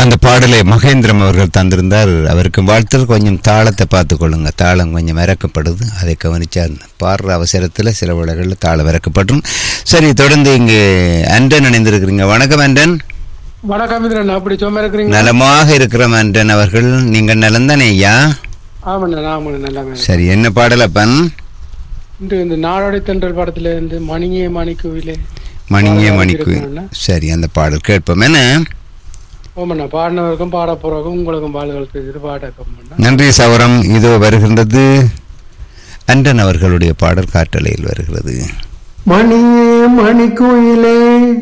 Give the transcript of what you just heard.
அந்த பாடலை மகேந்திரம் அவர்கள் தந்திருந்தார் அவருக்கு வாழ்த்தல் கொஞ்சம் தாளத்தை பார்த்து கொள்ளுங்க தாளம் கொஞ்சம் இறக்கப்படுது அதை கவனிச்சா பாடுற அவசரத்தில் சில விலைகளில் தாளம் இறக்கப்படும் சரி தொடர்ந்து இங்கு அண்டன் இணைந்திருக்கிறீங்க வணக்கம் அண்டன் வணக்கம் இந்திரன் அப்படி சும்மா இருக்கிறீங்க நலமாக இருக்கிற அண்டன் அவர்கள் நீங்கள் நலந்தானே ஐயா ஆமாண்ணா ஆமாண்ணா நல்லாமே சரி என்ன பாடல் அப்பன் இன்று இந்த நாடோடி தென்றல் படத்துல இருந்து மணியே மணிக்குவிலே மணியே பாடல் மணிக்கு இருக்குண்ணா. சரி அந்த பாடல் கேட்போம் என்ன ஓமண்ணா பாடினவருக்கும் பாட போறவருக்கும் உங்களுக்கும் பாடல்கள் செய்து பாடக்கம் நன்றி சவரம் இதோ வருகின்றது அண்டன் அவர்களுடைய பாடல் காற்றலையில் வருகிறது மணியே மணிக்குயிலே